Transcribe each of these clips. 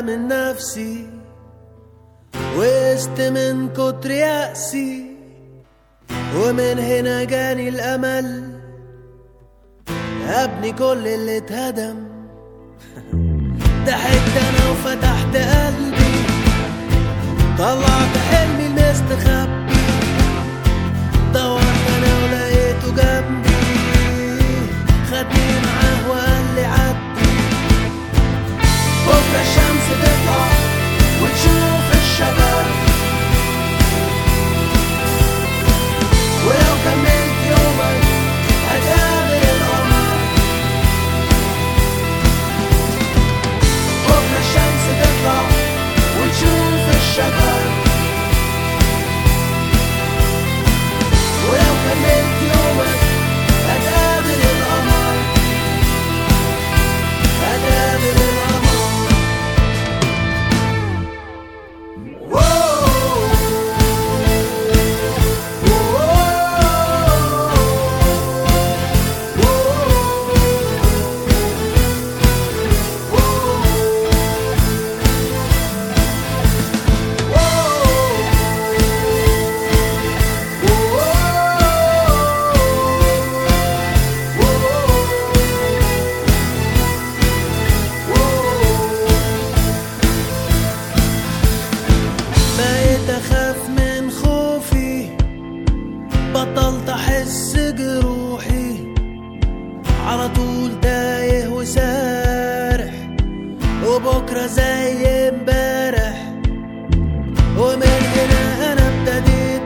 من نفسي وقست من كتر يأسي ومن هنا جاني الأمل أبني كل اللي اتهدم ضحكت أنا وفتحت قلبي طلعت حلمي المستخبي دورت أنا ولقيته جنبي خدني معاه وقال لي عدي بكرة الشمس تطلع وتشوف الشجر ولو كملت يومك هتقابل القمر بكرة الشمس تطلع وتشوف الشجر ولو كملت يومك هتقابل القمر هتقابل القمر بقيت اخاف من خوفي بطلت احس جروحي على طول تايه وسارح وبكره زي امبارح ومن هنا انا ابتديت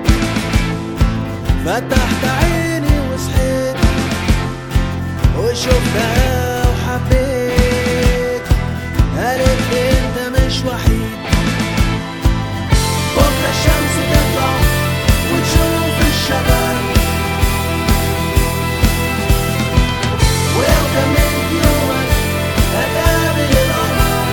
فتحت عيني وصحيت وشفتها وحبيت قالت لي انت مش وحيد بكرة الشمس تطلع وتشوف الشجر ولو كملت يومك هتقابل القمر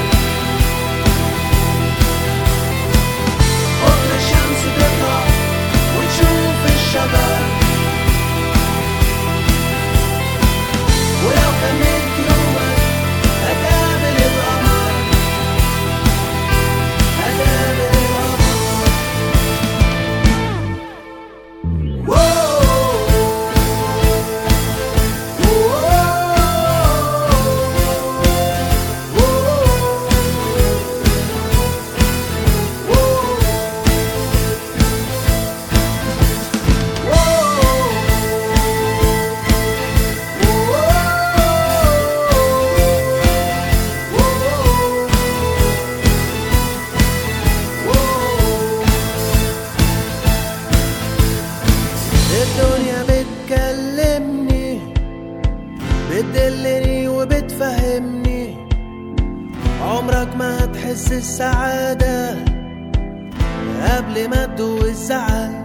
بكرة الشمس تطلع وتشوف الشجر ولو كملت يومك هتقابل القمر هتقابل القمر الدنيا بتكلمني بتدلني وبتفهمني عمرك ما هتحس السعادة قبل ما تدوق الزعل